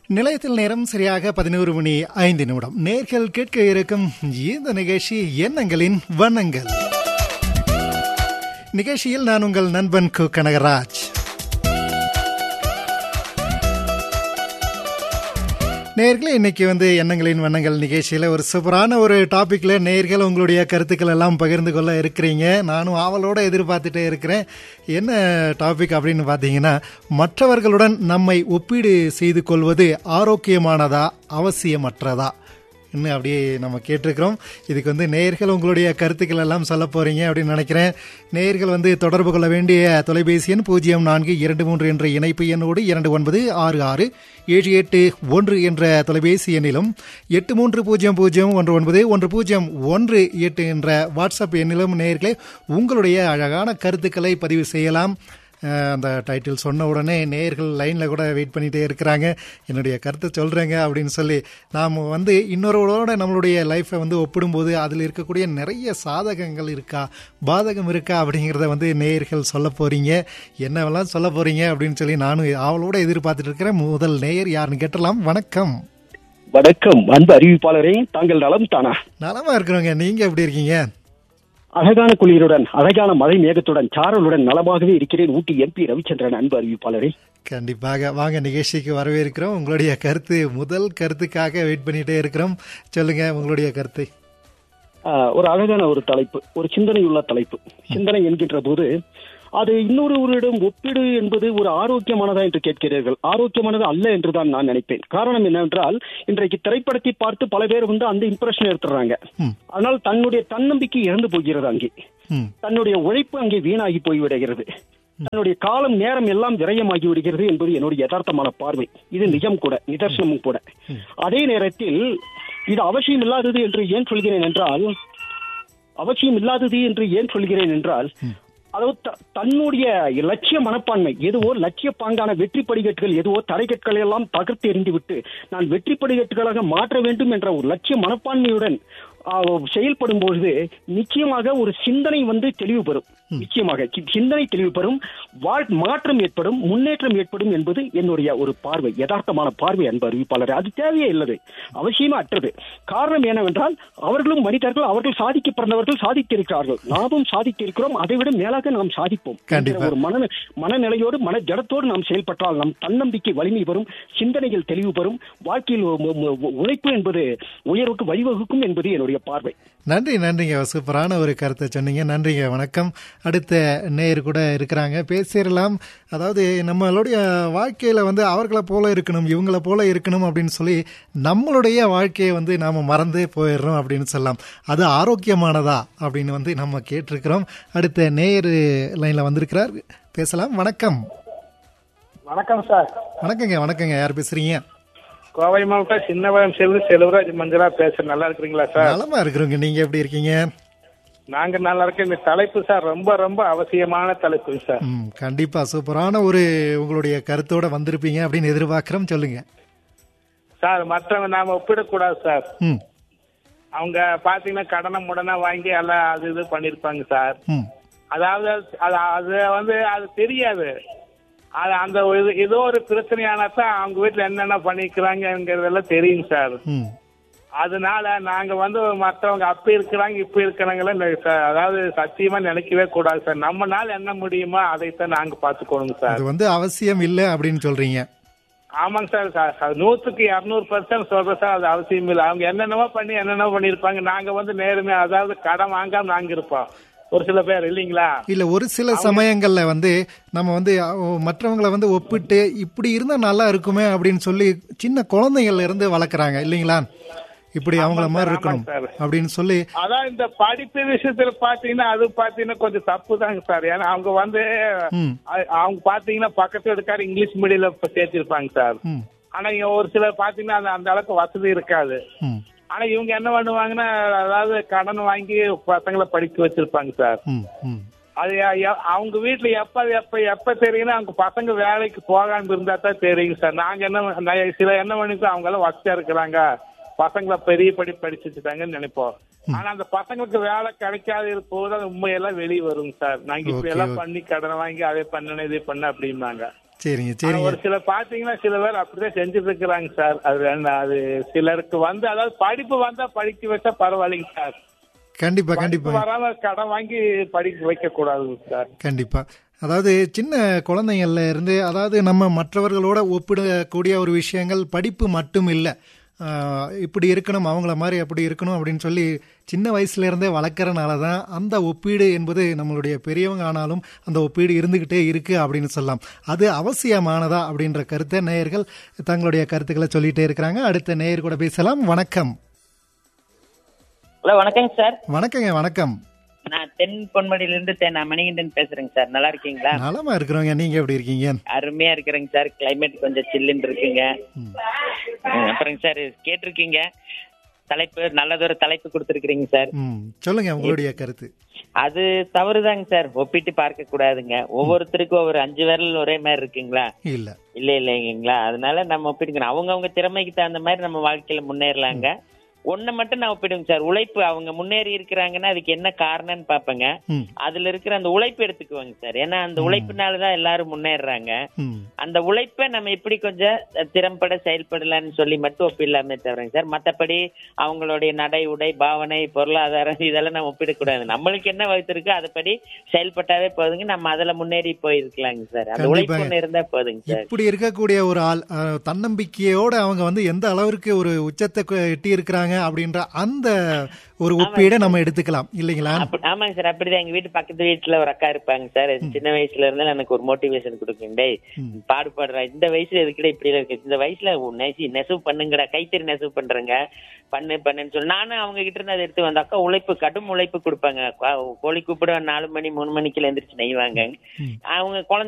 நிலையத்தில் நேரம் சரியாக பதினோரு மணி ஐந்து நிமிடம் நேர்கள் கேட்க இருக்கும் இந்த நிகழ்ச்சி எண்ணங்களின் வண்ணங்கள் நிகழ்ச்சியில் நான் உங்கள் நண்பன் கு கனகராஜ் நேர்களே இன்னைக்கு வந்து எண்ணங்களின் வண்ணங்கள் நிகழ்ச்சியில் ஒரு சூப்பரான ஒரு டாபிக்ல நேர்கள் உங்களுடைய கருத்துக்கள் எல்லாம் பகிர்ந்து கொள்ள இருக்கிறீங்க நானும் ஆவலோட எதிர்பார்த்துட்டே இருக்கிறேன் என்ன டாபிக் அப்படின்னு பார்த்தீங்கன்னா மற்றவர்களுடன் நம்மை ஒப்பீடு செய்து கொள்வது ஆரோக்கியமானதா அவசியமற்றதா இன்னும் அப்படியே நம்ம கேட்டிருக்கிறோம் இதுக்கு வந்து நேர்கள் உங்களுடைய கருத்துக்கள் எல்லாம் சொல்ல போறீங்க அப்படின்னு நினைக்கிறேன் நேர்கள் வந்து தொடர்பு கொள்ள வேண்டிய தொலைபேசி எண் பூஜ்ஜியம் நான்கு இரண்டு மூன்று என்ற இணைப்பு எண்ணோடு இரண்டு ஒன்பது ஆறு ஆறு ஏழு எட்டு ஒன்று என்ற தொலைபேசி எண்ணிலும் எட்டு மூன்று பூஜ்ஜியம் பூஜ்ஜியம் ஒன்று ஒன்பது ஒன்று பூஜ்ஜியம் ஒன்று எட்டு என்ற வாட்ஸ்அப் எண்ணிலும் நேர்களே உங்களுடைய அழகான கருத்துக்களை பதிவு செய்யலாம் அஹ் அந்த டைட்டில் சொன்ன உடனே நேர்கள் லைனில் கூட வெயிட் பண்ணிகிட்டே இருக்கிறாங்க என்னுடைய கருத்தை சொல்கிறேங்க அப்படின்னு சொல்லி நாம் வந்து இன்னொருவரோட நம்மளுடைய லைஃப்பை வந்து ஒப்பிடும்போது அதில் இருக்கக்கூடிய நிறைய சாதகங்கள் இருக்கா பாதகம் இருக்கா அப்படிங்கிறத வந்து நேயர்கள் சொல்ல போகிறீங்க என்னவெல்லாம் சொல்ல போகிறீங்க அப்படின்னு சொல்லி நானும் அவளோட எதிர்பார்த்துட்டு இருக்கிறேன் முதல் நேயர் யாருன்னு கேட்டலாம் வணக்கம் வணக்கம் அன்பு அறிவிப்பாளரே தாங்கள் நலம் தானா நலமா இருக்கிறவங்க நீங்கள் எப்படி இருக்கீங்க அழகான குளிருடன் அழகான மழை மேகத்துடன் சாரலுடன் நலமாகவே இருக்கிறேன் ஊட்டி எம்பி ரவிச்சந்திரன் அன்பு அறிவிப்பாளரே கண்டிப்பாக வாங்க நிகழ்ச்சிக்கு வரவேற்கிறோம் உங்களுடைய கருத்து முதல் கருத்துக்காக வெயிட் பண்ணிட்டே இருக்கிறோம் சொல்லுங்க உங்களுடைய கருத்து ஆஹ், ஒரு அழகான ஒரு தலைப்பு ஒரு சிந்தனையுள்ள தலைப்பு சிந்தனை என்கின்ற போது அது இன்னொருவரிடம் ஒப்பீடு என்பது ஒரு ஆரோக்கியமானதா என்று கேட்கிறீர்கள் ஆரோக்கியமானது அல்ல என்றுதான் நான் நினைப்பேன் காரணம் என்னவென்றால் இன்றைக்கு திரைப்படத்தை பார்த்து பல பேர் வந்து அந்த இம்ப்ரெஷன் எடுத்துறாங்க ம். ஆனால் தன்னுடைய தன்னம்பிக்கை இழந்து போகிறது அங்கே ம் தன்னுடைய உழைப்பு அங்கே வீணாகி போய்விடுகிறது தன்னுடைய காலம் நேரம் எல்லாம் விரயமாகி விடுகிறது என்பது என்னுடைய யதார்த்தமான பார்வை இது நிஜம் கூட நிதர்சனமும் கூட அதே நேரத்தில் இது அவசியம் இல்லாதது என்று ஏன் சொல்கிறேன் என்றால் அவசியம் இல்லாதது என்று ஏன் சொல்கிறேன் என்றால் அதாவது த- தன்னுடைய லட்சிய மனப்பான்மை எதுவோ லட்சிய பாங்கான வெற்றி படிக்கட்டுகள் எதுவோ தரைக்கற்களை எல்லாம் தகர்த்து எறிந்துவிட்டு நான் வெற்றி படிக்கட்டுகளாக மாற்ற வேண்டும் என்ற ஒரு லட்சிய மனப்பான்மையுடன் ஆ, செயல்படும் பொழுது நிச்சயமாக ஒரு சிந்தனை வந்து தெளிவு பெறும் நிச்சயமாக சி- சிந்தனை தெளிவு பெறும் வாழ் மாற்றம் ஏற்படும் முன்னேற்றம் ஏற்படும் என்பது என்னுடைய ஒரு பார்வை யதார்த்தமான பார்வை அன்பு அறிவிப்பாளர் அது தேவையே இல்லது அவசியமா அற்றது காரணம் என்னவென்றால் அவர்களும் மனிதர்கள் அவர்கள் சாதிக்க பிறந்தவர்கள் சாதித்திருக்கிறார்கள் நாமும் சாதித்திருக்கிறோம் அதை விட மேலாக நாம் சாதிப்போம் கண்டிப்பா. என்கிற ஒரு மன மனநிலையோடு மன ஜடத்தோடு நாம் செயல்பட்டால் நம் தன்னம்பிக்கை வலிமை வரும் சிந்தனைகள் தெளிவு பெறும் வாழ்க்கையில் மு- மு- உழைப்பு என்பது உயர்வுக்கு வழிவகுக்கும் என்பது என்னுடைய பார்வை நன்றி நன்றிங்க சூப்பரான ஒரு கருத்தை சொன்னீங்க நன்றிங்க வணக்கம் அடுத்த நேயர் கூட இருக்கிறாங்க பேசிடலாம் அதாவது நம்மளுடைய வாழ்க்கையில வந்து அவர்களை போல இருக்கணும் இவங்கள போல இருக்கணும் அப்படின்னு சொல்லி நம்மளுடைய வாழ்க்கையை வந்து நாம மறந்தே போயிடுறோம் அப்படின்னு சொல்லலாம் அது ஆரோக்கியமானதா அப்படின்னு வந்து நம்ம கேட்டிருக்கிறோம் அடுத்த நேயர் லைன்ல வந்திருக்கிறார் பேசலாம் வணக்கம் வணக்கம் சார் வணக்கங்க வணக்கங்க யார் பேசுறீங்க கோவை மாவட்டம் சின்னவரம் செல்வி செல்வராஜ் மஞ்சளா பேசுறேன் நல்லா இருக்கிறீங்களா சார் நலமா இருக்கிறோங்க நீங்க எப்படி இருக்கீங்க நாங்க நல்லா இருக்கோம் இந்த தலைப்பு சார் ரொம்ப ரொம்ப அவசியமான தலைப்பு சார் ம் கண்டிப்பா சூப்பரான ஒரு உங்களுடைய கருத்தோட வந்திருப்பீங்க அப்படின்னு எதிர்பார்க்கிறோம் சொல்லுங்க சார் மற்றவங்க நாம ஒப்பிடக்கூடாது சார் ம் அவங்க பாத்தீங்கன்னா கடனை முடனை வாங்கி எல்லாம் அது இது பண்ணிருப்பாங்க சார் ம் அதாவது அது அது வந்து அது தெரியாது அது அந்த இது ஏதோ ஒரு பிரச்சனையானா தான் அவங்க வீட்டுல என்னென்ன பண்ணிக்கிறாங்கிறதெல்லாம் தெரியும் சார் ம் அதனால நாங்க வந்து மற்றவங்க அப்ப இருக்கிறாங்க இப்ப இருக்கிறாங்கள அதாவது சத்தியமா நினைக்கவே கூடாது சார் நம்மனால என்ன முடியுமோ அதைத்தான் நாங்க பாத்துக்கணுங்க சார் அது வந்து அவசியம் இல்லை அப்படின்னு சொல்றீங்க ஆமாங்க சார் ச- ச- நூத்துக்கு இருநூறு பர்சன்ட் சொல்றேன் சார் அது அவசியம் இல்லை அவங்க என்னென்னமோ பண்ணி என்னென்னமோ பண்ணிருப்பாங்க நாங்க வந்து நேர்மை அதாவது கடன் வாங்காம நாங்க இருப்போம் ஒரு சில பேர் இல்லைங்களா இல்ல ஒரு சில சமயங்கள்ல வந்து நம்ம வந்து அஹ், மற்றவங்களை வந்து ஒப்பிட்டு இப்படி இருந்தா நல்லா இருக்குமே அப்படின்னு சொல்லி சின்ன குழந்தைகள்ல இருந்து வளர்க்குறாங்க இல்லைங்களா இப்படி அவங்கள ஆமாம் மாதிரி சார், இருக்கணும் ஆமாம் சார். அப்படின்னு சொல்லி அதான் இந்த படிப்பு விஷயத்துல பாத்தீங்கன்னா அது பாத்தீங்கன்னா கொஞ்சம் தப்பு தாங்க சார் ஏன்னா அவங்க வந்து ம் அ- அவங்க பாத்தீங்கன்னா பக்கத்து எடுக்காரு இங்கிலீஷ் மீடியம்ல சேர்த்திருப்பாங்க சார் ம் ஆனா இங்க ஒரு சிலர் பாத்தீங்கன்னா அந்த அந்த அளவுக்கு வசதி இருக்காது ம் ஆனா இவங்க என்ன பண்ணுவாங்கன்னா அதாவது கடன் வாங்கி பசங்களை படிக்க வச்சிருப்பாங்க சார் ம் ம் அது எ- எ- அவங்க வீட்டுல எப்ப எப்ப எப்ப தெரியும்னா அவங்க பசங்க வேலைக்கு போகாம இருந்தா தான் தெரியுங்க சார் நாங்க என்ன நான் சில என்ன பண்ணிக்கோ அவங்க எல்லாம் வசதியா இருக்கிறாங்க பசங்களை பெரிய படி படிச்சு வச்சுட்டாங்கன்னு நினைப்போம் ஆனா அந்த பசங்களுக்கு வேலை கிடைக்காத போது அந்த உண்மையெல்லாம் வெளியே வருங்க சார் நாங்க இப்படி Okay, எல்லாம் okay. பண்ணி கடனை வாங்கி அதை பண்ணணும் இதை பண்ண அப்படின்னாங்க சரிங்க ஆனா சரிங்க ஒரு சில பாத்தீங்கன்னா சில பேர் அப்படிதான் செஞ்சுட்டு இருக்கிறாங்க சார் அது வேண்டாம் அது சிலருக்கு வந்து அதாவது படிப்பு வந்தா படிக்க வச்சா பரவாயில்லைங்க சார் கண்டிப்பா படிப்பு கண்டிப்பா வராம கடன் வாங்கி படிக்க வைக்க கூடாதுங்க சார் கண்டிப்பா அதாவது சின்ன குழந்தைங்கள்ல இருந்து அதாவது நம்ம மற்றவர்களோட ஒப்பிடக்கூடிய ஒரு விஷயங்கள் படிப்பு மட்டும் இல்லை இப்படி இருக்கணும் அவங்கள மாதிரி அப்படி இருக்கணும் அப்படின்னு சொல்லி சின்ன வயசுல இருந்தே வளர்க்குறனால தான் அந்த ஒப்பீடு என்பது நம்மளுடைய பெரியவங்க ஆனாலும் அந்த ஒப்பீடு இருந்துகிட்டே இருக்கு அப்படின்னு சொல்லலாம் அது அவசியமானதா அப்படின்ற கருத்தை நேயர்கள் தங்களுடைய கருத்துக்களை சொல்லிட்டே இருக்கிறாங்க அடுத்த நேயர் கூட பேசலாம் வணக்கம் ஹலோ வணக்கங்க சார் வணக்கங்க வணக்கம் நான் தென் பொன்மடியிலிருந்து தென் மணிகண்டன் பேசுறேங்க சார் நல்லா இருக்கீங்களா நலமா இருக்கிறவங்க நீங்க எப்படி இருக்கீங்க அருமையா இருக்கிறேங்க சார் கிளைமேட் கொஞ்சம் சில்லுன்னு இருக்குங்க ம், அப்புறங்க சார் கேட்டிருக்கீங்க தலைப்பு நல்லதொரு தலைப்பு கொடுத்துருக்கீங்க சார் ம் சொல்லுங்க உங்களுடைய கருத்து அது தவறுதாங்க சார் ஒப்பிட்டு பார்க்க கூடாதுங்க ஒவ்வொருத்தருக்கும் ஒவ்வொரு அஞ்சு விரல் ஒரே மாதிரி இருக்குங்களா இல்ல இல்ல இல்லைங்களா அதனால நம்ம ஒப்பிட்டுக்கணும் அவங்க அவங்க திறமைக்கு தகுந்த மாதிரி நம்ம வாழ்க்கையில முன்னேறலாங்க ஒண்ணு மட்டும் நான் ஒப்பிடுங்க சார் உழைப்பு அவங்க முன்னேறி இருக்கிறாங்கன்னா அதுக்கு என்ன காரணம்னு பாப்பேங்க ம் அதுல இருக்கிற அந்த உழைப்பு எடுத்துக்குவாங்க சார் ஏன்னா அந்த உழைப்புனாலதான் எல்லாரும் முன்னேறுறாங்க ம் அந்த உழைப்பை நம்ம எப்படி கொஞ்சம் திறம்பட செயல்படலாம்னு சொல்லி மட்டும் ஒப்பிடலாமே தவிரங்க சார் மத்தபடி அவங்களுடைய நடை உடை பாவனை பொருளாதாரம் இதெல்லாம் நம்ம ஒப்பிடக்கூடாது நம்மளுக்கு என்ன வகுத்து இருக்கோ அதுபடி செயல்பட்டாவே போதுங்க நம்ம அதுல முன்னேறி போயிருக்கலாங்க சார் அந்த உழைப்பு கண்டிப்பாங்க. ஒண்ணு இருந்தா போதுங்க சார் இப்படி இருக்கக்கூடிய ஒரு ஆள் அஹ், தன்னம்பிக்கையோட அவங்க வந்து எந்த அளவிற்கு ஒரு உச்சத்தை கு- எட்டி இருக்கிறாங்க அப்படின்ற அந்த ஒரு ஒப்பீடை நம்ம எடுத்துக்கலாம் இல்லைங்களா அப்ப- ஆமாங்க சார் அப்படிதான் எங்க வீட்டு பக்கத்து வீட்டுல ஒரு அக்கா இருப்பாங்க சார் சின்ன வயசுல இருந்தா எனக்கு ஒரு மோட்டிவேஷன் கொடுக்குங்க டேய் பாடுபடுற இந்த வயசுல எதுக்குடா இப்படி எல்லாம் இருக்கு இந்த வயசுல உன் நெசி நெசவு பண்ணுங்கடா கைத்தறி நெசவு பண்றேங்க பண்ணு பண்ணுன்னு சொல்லி நானும் அவங்க கிட்ட இருந்து அதை எடுத்து வந்த அக்கா உழைப்பு கடும் உழைப்பு கொடுப்பாங்க கோ- கோழி கூப்பிட நாலு மணி மூணு மணிக்குள்ள எந்திரிச்சு நெய்வாங்க அவங்க குழந்தை